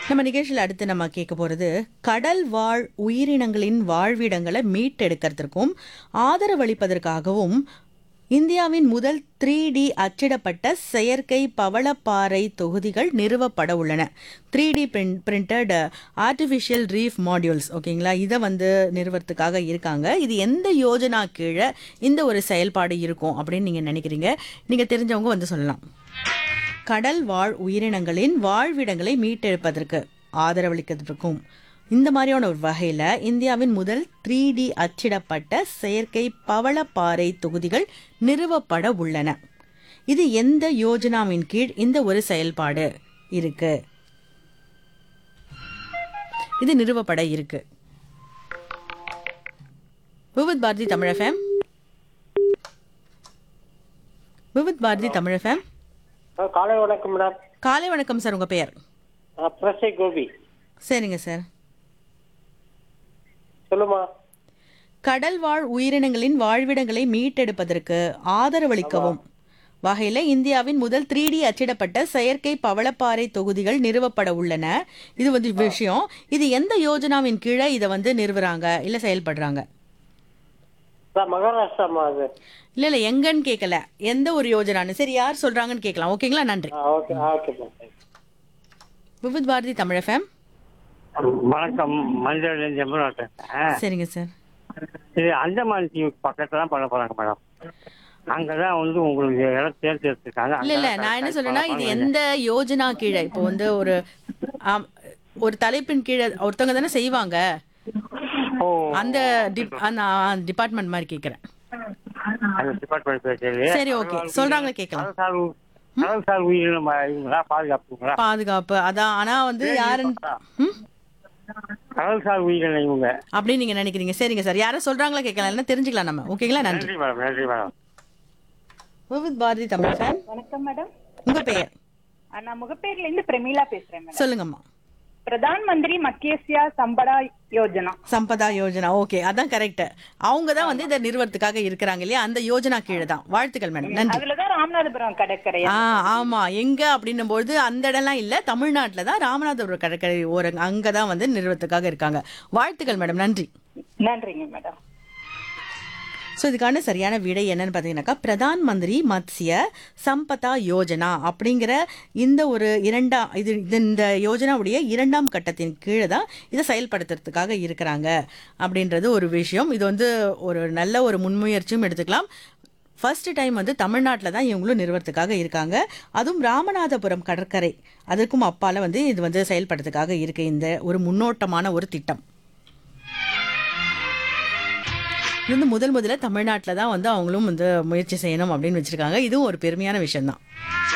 நம்ம நிகழ்ச்சியில் அடுத்து நம்ம கேட்க போகிறது கடல் வாழ் உயிரினங்களின் வாழ்விடங்களை மீட்டெடுக்கிறதுக்கும் ஆதரவளிப்பதற்காகவும் இந்தியாவின் முதல் த்ரீ டி அச்சிடப்பட்ட செயற்கை பவளப்பாறை தொகுதிகள் நிறுவப்பட உள்ளன three D print printed artificial reef modules ஓகேங்களா இதை வந்து நிறுவறதுக்காக இருக்காங்க இது எந்த யோஜனா கீழே இந்த ஒரு செயல்பாடு இருக்கும் அப்படின்னு நீங்கள் நினைக்கிறீங்க நீங்கள் தெரிஞ்சவங்க வந்து சொல்லலாம் கடல் வாழ் உயிரினங்களின் வாழ்விடங்களை மீட்டெடுப்பதற்கு ஆதரவளிக்கிறதுக்கும் இந்த மாதிரியான ஒரு வகையில் இந்தியாவின் முதல் த்ரீ டி அச்சிடப்பட்ட செயற்கை பவளப்பாறை தொகுதிகள் நிறுவப்பட உள்ளன இது எந்த யோஜனாவின் கீழ் இந்த ஒரு செயல்பாடு இருக்கு இது நிறுவப்பட இருக்கு விவித் பாரதி தமிழ் எஃப்எம் விவித் பாரதி தமிழ் எஃப்எம் ஆ, காலை வணக்கம் மேடம் காலை வணக்கம் சார் உங்க பெயர் பிரசை கோபி சரிங்க சார் சொல்லுமா கடல் வாழ் உயிரினங்களின் வாழ்விடங்களை மீட்டெடுப்பதற்கு ஆதரவளிக்கவும் வகையில் இந்தியாவின் முதல் த்ரீ டி அச்சிடப்பட்ட செயற்கை பவளப்பாறை தொகுதிகள் நிறுவப்பட உள்ளன இது வந்து விஷயம் இது எந்த யோஜனாவின் கீழே இதை வந்து நிறுவுறாங்க இல்லை செயல்படுறாங்க சார் மகாராஷ்டிராமா அது இல்லை இல்லை எங்கன்னு கேட்கல எந்த ஒரு யோஜனான்னு சரி யார் சொல்றாங்கன்னு கேட்கலாம் ஓகேங்களா நன்றி ஆ ஓகே ஆ okay ma'am Vividh Bharati Tamil F M வணக்கம் மஞ்சள் ஜெம்பரம் பேசுறேன் சரிங்க சார் இது அந்தமான் தீவு பக்கத்துல தான் பண்ண போறாங்க மேடம் அங்கதான் வந்து உங்களுக்கு இடம் தேர்ந்தெடுத்துருக்காங்க இல்ல இல்ல நான் என்ன சொல்றேன்னா இது எந்த யோஜனா கீழே இப்போ வந்து ஒரு ஆம், ஒரு தலைப்பின் கீழே ஒருத்தவங்க தானே செய்வாங்க ஓ அந்த டிப் அந்த டிபார்ட்மெண்ட் மாதிரி கேட்குறேன் அந்த டிபார்ட்மெண்ட் பேசுறது சரி ஓகே சொல்றாங்க கேட்கலாம் கடல்சார் உ- கடல்சார் உயிரினம் இவங்களா பாதுகாப்புங்களா பாதுகாப்பு அதான் ஆனா வந்து யாருன்னு ம்? கடல்சார் உயிரினம் இவங்க அப்படின்னு நீங்க நினைக்கிறீங்க சரிங்க சார் யாரும் சொல்றாங்களா கேட்கலாம் இல்லைன்னா தெரிஞ்சுக்கலாம் நம்ம ஓகேங்களா நன்றி நன்றி மேடம் நன்றி மேடம் விவித் பாரதி தமிழ் ஃபேன் வணக்கம் மேடம் உங்க பெயர் ஆ, நான் முகப்பேர்ல இருந்து பிரமீளா பேசுறேன் மேடம் சொல்லுங்கம்மா பிரதான் மந்திரி மத்தியசியா சம்படா யோஜனா சம்பதா யோஜனா ஓகே அதான் கரெக்ட் அவங்க தான் வந்து இதை நிறுவனத்துக்காக இருக்கிறாங்க இல்லையா அந்த யோஜனா கீழே தான் வாழ்த்துக்கள் மேடம் நன்றி அதுலதான் ராமநாதபுரம் கடற்கரை ஆ ஆமா எங்க அப்படின்னும் பொழுது அந்த இடம்லாம் இல்ல தமிழ்நாட்டுல தான் ராமநாதபுரம் கடற்கரை ஓரங்க அங்கதான் வந்து நிறுவனத்துக்காக இருக்காங்க வாழ்த்துக்கள் மேடம் நன்றி நன்றிங்க மேடம் ஸோ இதுக்கான சரியான விடை என்னன்னு பார்த்தீங்கன்னாக்கா பிரதான் மந்திரி மத்ஸ்ய சம்பதா யோஜனா அப்படிங்கிற இந்த ஒரு இரண்டாம் இது இது இந்த யோஜனாவுடைய இரண்டாம் கட்டத்தின் கீழே தான் இதை செயல்படுத்துறதுக்காக இருக்கிறாங்க அப்படின்றது ஒரு விஷயம் இது வந்து ஒரு நல்ல ஒரு முன்முயற்சியும் எடுத்துக்கலாம் ஃபர்ஸ்ட் டைம் வந்து தமிழ்நாட்டில் தான் இவங்களும் நிறுவனத்துக்காக இருக்காங்க அதுவும் ராமநாதபுரம் கடற்கரை அதற்கும் அப்பால வந்து இது வந்து செயல்படுறதுக்காக இருக்கு இந்த ஒரு முன்னோட்டமான ஒரு திட்டம் இது வந்து முதல் முதல்ல தமிழ்நாட்டில் தான் வந்து அவங்களும் வந்து முயற்சி செய்யணும் அப்படின்னு வச்சிருக்காங்க இதுவும் ஒரு பெருமையான விஷயம்தான்